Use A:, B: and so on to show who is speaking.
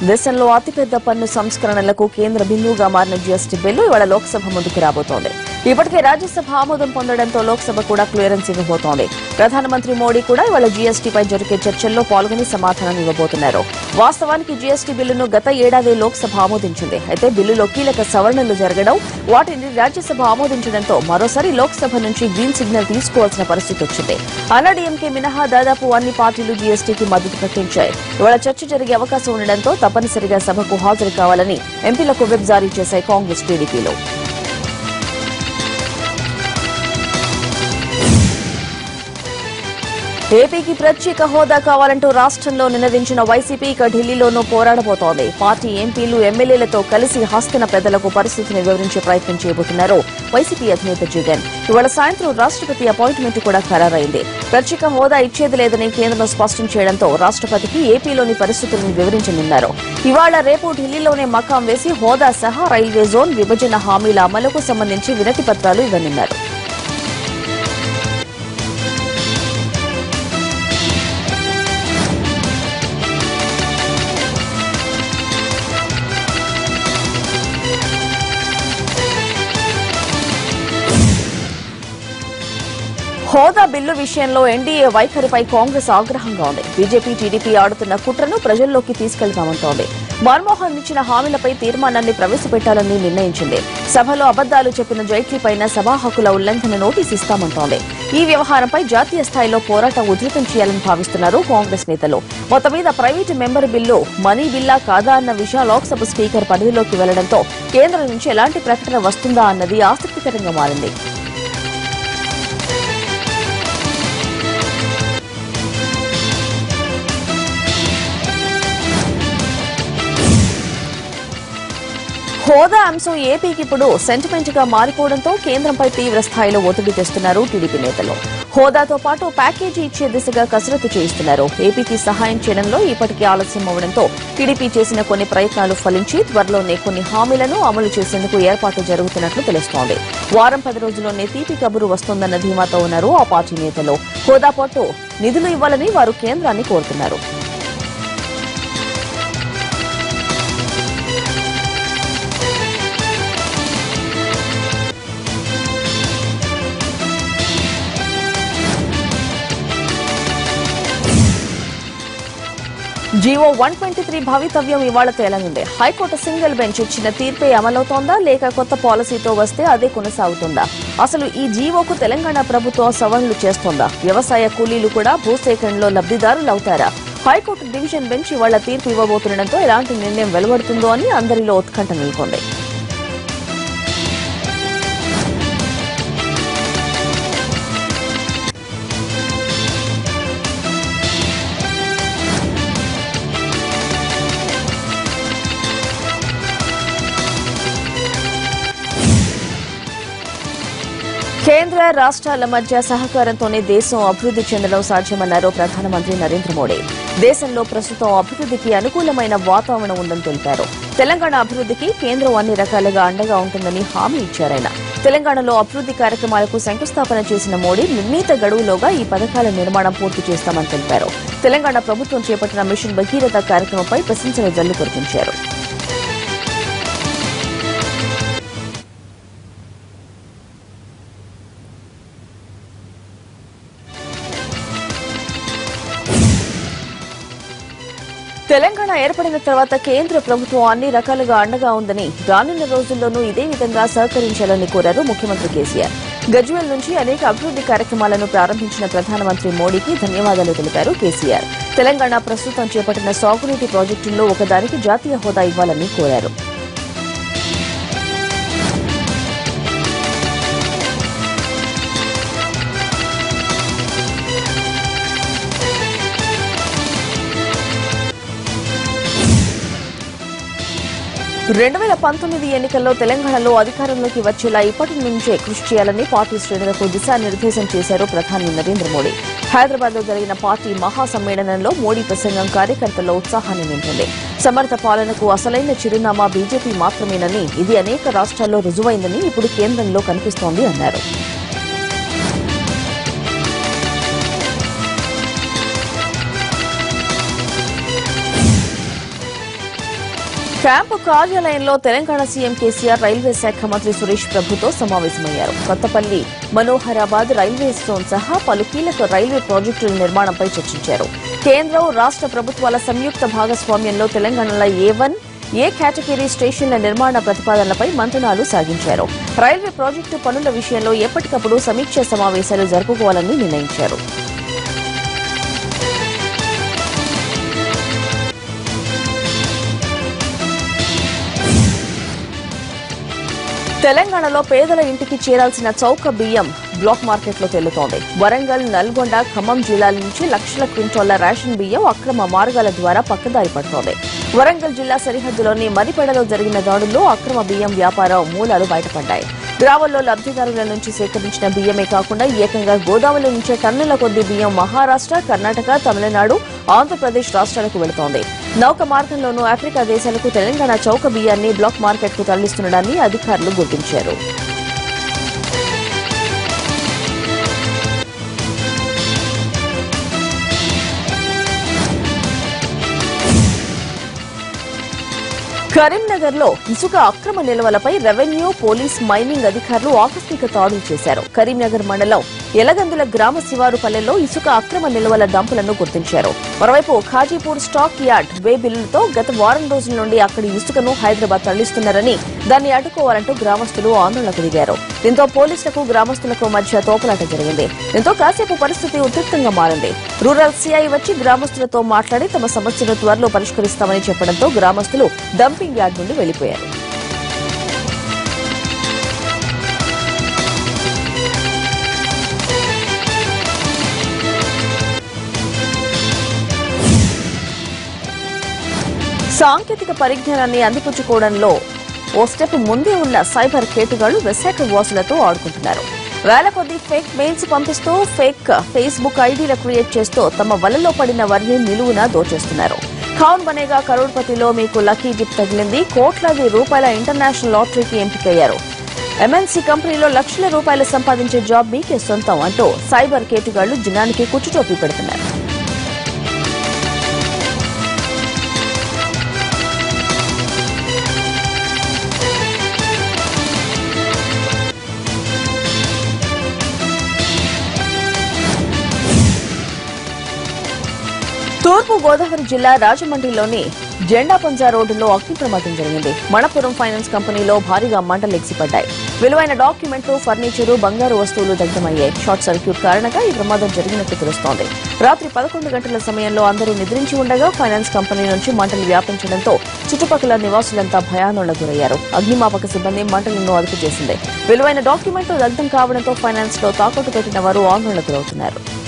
A: దేశంలో అతిపెద్ద పన్ను సంస్కరణలకు కేంద్ర బిందువుగా మారిన జీఎస్టీ బిల్లు ఇవాళ లోక్సభ ముందుకు రాబోతోంది ఇప్పటికే రాజ్యసభ ఆమోదం పొందడంతో లోక్సభ కూడా క్లియరెన్స్ ఇవ్వబోతోంది ప్రధానమంత్రి మోడీ కూడా ఇవాళ జీఎస్టీపై జరిగే చర్చల్లో పాల్గొని సమాధానం ఇవ్వబోతున్నారు వాస్తవానికి జీఎస్టీ బిల్లును గత ఏడాది లోక్సభ ఆమోదించింది అయితే బిల్లులో కీలక సవరణలు జరగడం వాటిని రాజ్యసభ ఆమోదించడంతో మరోసారి లోక్సభ నుంచి గ్రీన్ సిగ్నల్ తీసుకోవాల్సిన పరిస్థితి వచ్చింది అన్నాడీఎంకే మినహా దాదాపు అన్ని పార్టీలు జీఎస్టీకి మద్దతు ప్రకటించాయి ఇవాళ చర్చ జరిగే అవకాశం ఉండడంతో తప్పనిసరిగా సభకు హాజరు కావాలని ఎంపీలకు విప్ జారీ చేశాయి కాంగ్రెస్ టీడీపీలో ఏపీకి ప్రత్యేక హోదా కావాలంటూ రాష్ట్రంలో నినదించిన వైసీపీ ఇక ఢిల్లీలోనూ పోరాడబోతోంది పార్టీ ఎంపీలు ఎమ్మెల్యేలతో కలిసి హస్తన పెద్దలకు పరిస్థితిని వివరించే ప్రయత్నం చేయబోతున్నారు వైసీపీ అధినేత జగన్ ఇవాళ సాయంత్రం రాష్ట్రపతి అపాయింట్మెంట్ కూడా ఖరారైంది ప్రత్యేక హోదా ఇచ్చేది లేదని కేంద్రం స్పష్టం చేయడంతో రాష్ట్రపతికి ఏపీలోని పరిస్థితులను వివరించనున్నారు ఇవాళ రేపు ఢిల్లీలోనే మకాం వేసి హోదా సహా రైల్వే జోన్ విభజన హామీల అమలుకు సంబంధించి వినతి పత్రాలు ఇవ్వనున్నారు హోదా బిల్లు విషయంలో ఎన్డీఏ వైఖరిపై కాంగ్రెస్ ఆగ్రహంగా ఉంది బీజేపీ టీడీపీ ఆడుతున్న కుట్రను ప్రజల్లోకి తీసుకెళ్తామంటోంది మన్మోహన్ ఇచ్చిన హామీలపై తీర్మానాన్ని ప్రవేశపెట్టాలని నిర్ణయించింది సభలో అబద్దాలు చెప్పిన జైట్లీపైన సభా హక్కుల ఉల్లంఘన నోటీస్ ఇస్తామంటోంది ఈ వ్యవహారంపై జాతీయ స్థాయిలో పోరాటం ఉధృతం చేయాలని భావిస్తున్నారు కాంగ్రెస్ నేతలు మొత్తం మీద ప్రైవేటు మెంబర్ బిల్లు మనీ బిల్లా కాదా అన్న విషయం లోక్సభ స్పీకర్ పరిధిలోకి వెళ్లడంతో కేంద్రం నుంచి ఎలాంటి ప్రకటన వస్తుందా అన్నది ఆసక్తికరంగా మారింది హోదా అంశం ఏపీకి ఇప్పుడు సెంటిమెంట్ గా మారిపోవడంతో కేంద్రంపై తీవ్ర స్థాయిలో ఒత్తిడి తెస్తున్నారు టీడీపీ నేతలు హోదాతో పాటు ప్యాకేజీ ఇచ్చే దిశగా కసరత్తు చేయిస్తున్నారు ఏపీకి సహాయం చేయడంలో ఇప్పటికే ఆలస్యం అవడంతో టీడీపీ చేసిన కొన్ని ప్రయత్నాలు ఫలించి త్వరలోనే కొన్ని హామీలను అమలు చేసేందుకు ఏర్పాట్లు జరుగుతున్నట్లు తెలుస్తోంది వారం పది రోజుల్లోనే తీపి కబురు వస్తోందన్న ధీమాతో ఉన్నారు ఆ పార్టీ నేతలు హోదా పాటు నిధులు ఇవ్వాలని వారు కేంద్రాన్ని కోరుతున్నారు జీవో వన్ ట్వంటీ త్రీ భవితవ్యం ఇవాళ తేలనుంది హైకోర్టు సింగిల్ బెంచ్ ఇచ్చిన తీర్పే అమలవుతోందా లేక కొత్త పాలసీతో వస్తే అదే కొనసాగుతుందా అసలు ఈ జీవోకు తెలంగాణ ప్రభుత్వం సవరణలు చేస్తోందా వ్యవసాయ కూలీలు కూడా భూసేకరణలో లబ్దిదారులు అవుతారా హైకోర్టు డివిజన్ బెంచ్ ఇవాళ తీర్పు ఇవ్వబోతుండటంతో ఎలాంటి నిర్ణయం వెలువడుతుందో అని అందరిలో ఉత్కంఠ నెలకొంది కేంద్ర రాష్ట్రాల మధ్య సహకారంతోనే దేశం అభివృద్ధి చెందడం సాధ్యమన్నారు ప్రధానమంత్రి నరేంద్ర మోడీ దేశంలో ప్రస్తుతం అభివృద్ధికి అనుకూలమైన వాతావరణం ఉందని తెలిపారు తెలంగాణ అభివృద్ధికి కేంద్రం అన్ని రకాలుగా అండగా ఉంటుందని హామీ ఇచ్చారాయన తెలంగాణలో అభివృద్ధి కార్యక్రమాలకు శంకుస్థాపన చేసిన మోడీ నిర్ణీత గడువులోగా ఈ పథకాల నిర్మాణం పూర్తి చేస్తామని తెలిపారు తెలంగాణ ప్రభుత్వం చేపట్టిన మిషన్ భగీరథ కార్యక్రమంపై ప్రశంసల జల్లు కురిపించారు తెలంగాణ ఏర్పడిన తర్వాత కేంద్ర ప్రభుత్వం అన్ని రకాలుగా అండగా ఉందని రానున్న రోజుల్లోనూ ఇదే విధంగా సహకరించాలని కోరారు ముఖ్యమంత్రి కేసీఆర్ గజ్వేల్ నుంచి అనేక అభివృద్ధి కార్యక్రమాలను ప్రారంభించిన ప్రధానమంత్రి మోడీకి ధన్యవాదాలు తెలిపారు కేసీఆర్ తెలంగాణ ప్రస్తుతం చేపట్టిన సాగునీటి ప్రాజెక్టుల్లో ఒకదానికి జాతీయ హోదా ఇవ్వాలని కోరారు రెండు వేల పంతొమ్మిది ఎన్నికల్లో తెలంగాణలో అధికారంలోకి వచ్చేలా ఇప్పటి నుంచే కృషి చేయాలని పార్టీ శ్రేణులకు దిశానిర్దేశం చేశారు ప్రధాని నరేంద్ర మోడీ హైదరాబాద్ లో జరిగిన పార్టీ మహాసమ్మేళనంలో మోడీ ప్రసంగం కార్యకర్తల్లో ఉత్సాహాన్ని నింపింది సమర్థ పాలనకు అసలైన చిరునామా బీజేపీ మాత్రమేనని ఇది అనేక రాష్ట్రాల్లో రుజువైందని ఇప్పుడు కేంద్రంలో కనిపిస్తోంది అన్నారు క్యాంపు కార్యాలయంలో తెలంగాణ సీఎం కేసీఆర్ రైల్వే శాఖ మంత్రి సురేష్ ప్రభుతో సమావేశమయ్యారు కొత్తపల్లి మనోహరాబాద్ రైల్వే జోన్ సహా పలు కీలక రైల్వే ప్రాజెక్టుల నిర్మాణంపై చర్చించారు కేంద్రం రాష్ట్ర ప్రభుత్వాల సంయుక్త భాగస్వామ్యంలో తెలంగాణలో ఏ వన్ ఏ కేటగిరీ స్టేషన్ల నిర్మాణ ప్రతిపాదనలపై మంతనాలు సాగించారు రైల్వే ప్రాజెక్టు పనుల విషయంలో ఎప్పటికప్పుడు సమీక్ష సమావేశాలు జరుపుకోవాలని నిర్ణయించారు తెలంగాణలో పేదల ఇంటికి చేరాల్సిన చౌక బియ్యం బ్లాక్ మార్కెట్లో తేలుతోంది వరంగల్ నల్గొండ ఖమ్మం జిల్లాల నుంచి లక్షల క్వింటాళ్ల రేషన్ బియ్యం అక్రమ మార్గాల ద్వారా పక్కదారి పడుతోంది వరంగల్ జిల్లా సరిహద్దులోని మరిపెడలో జరిగిన దాడుల్లో అక్రమ బియ్యం వ్యాపారం మూలాలు బయటపడ్డాయి గ్రామాల్లో లబ్ధిదారుల నుంచి సేకరించిన బియ్యమే కాకుండా ఏకంగా గోదావరి నుంచే టన్నుల కొద్ది బియ్యం మహారాష్ట్ర కర్ణాటక తమిళనాడు ఆంధ్రప్రదేశ్ రాష్ట్రాలకు వెళుతోంది నౌక మార్గంలోనూ ఆఫ్రికా దేశాలకు తెలంగాణ చౌక బియ్యాన్ని బ్లాక్ మార్కెట్ కు తరలిస్తుండడాన్ని అధికారులు గుర్తించారు కరీంనగర్ లో ఇసుక అక్రమ నిల్వలపై రెవెన్యూ పోలీస్ మైనింగ్ అధికారులు ఆకస్మిక దాడులు చేశారు కరీంనగర్ మండలం ఎలగందుల గ్రామ శివారు పల్లెల్లో ఇసుక అక్రమ నిల్వల డంపులను గుర్తించారు మరోవైపు ఖాజీపూర్ స్టాక్ యార్డ్ వే బిల్లులతో గత వారం రోజుల నుండి అక్కడి ఇసుకను హైదరాబాద్ తరలిస్తున్నారని దాన్ని అడ్డుకోవాలంటూ గ్రామస్తులు ఆందోళనకు దిగారు దీంతో పోలీసులకు గ్రామస్తులకు మధ్య తోపులాట జరిగింది దీంతో కాసేపు పరిస్థితి ఉద్రిక్తంగా మారింది రూరల్ సీఐ వచ్చి గ్రామస్తులతో మాట్లాడి తమ సమస్యను త్వరలో పరిష్కరిస్తామని చెప్పడంతో గ్రామస్తులు డంపింగ్ యార్డ్ నుండి వెళ్లిపోయారు సాంకేతిక పరిజ్ఞానాన్ని అందిపుచ్చుకోవడంలో ఓ స్టెప్ ముందే ఉన్న సైబర్ కేటుగాళ్లు విశాఖ వాసులతో ఆడుకుంటున్నారు వేల కొద్ది ఫేక్ మెయిల్స్ పంపిస్తూ ఫేక్ ఫేస్బుక్ ఐడీల క్రియేట్ చేస్తూ తమ వలలో పడిన వారిని నిలువున దోచేస్తున్నారు ఖౌన్ బనేగా కరోడ్పతిలో మీకు లక్కీ జిప్ తగిలింది కోట్లాది రూపాయల ఇంటర్నేషనల్ లాటరీకి ఎంపికయ్యారు ఎంఎన్సీ కంపెనీలో లక్షల రూపాయలు సంపాదించే జాబ్ మీకే సొంతం అంటూ సైబర్ కేటుగాళ్లు జనానికి కుచ్చుటోపి పెడుతున్నారు తూర్పు గోదావరి జిల్లా రాజమండ్రిలోని జెండా పంజా రోడ్డులో అగ్ని ప్రమాదం జరిగింది మణపురం ఫైనాన్స్ కంపెనీలో భారీగా మంటలు ఎగిసిపడ్డాయి విలువైన డాక్యుమెంట్లు ఫర్నిచరు బంగారు వస్తువులు దగ్ధమయ్యాయి షార్ట్ సర్క్యూట్ కారణంగా ఈ ప్రమాదం జరిగినట్టు తెలుస్తోంది రాత్రి పదకొండు గంటల సమయంలో అందరూ నిద్రించి ఉండగా ఫైనాన్స్ కంపెనీ నుంచి మంటలు వ్యాపించడంతో చుట్టుపక్కల నివాసులంతా భయాందోళనకు గురయ్యారు అగ్నిమాపక సిబ్బంది మంటలను అదుపు చేసింది విలువైన డాక్యుమెంట్లు దగ్ధం కావడంతో ఫైనాన్స్ లో తాకట్టు పెట్టిన వారు ఆందోళనకు గురవుతున్నారు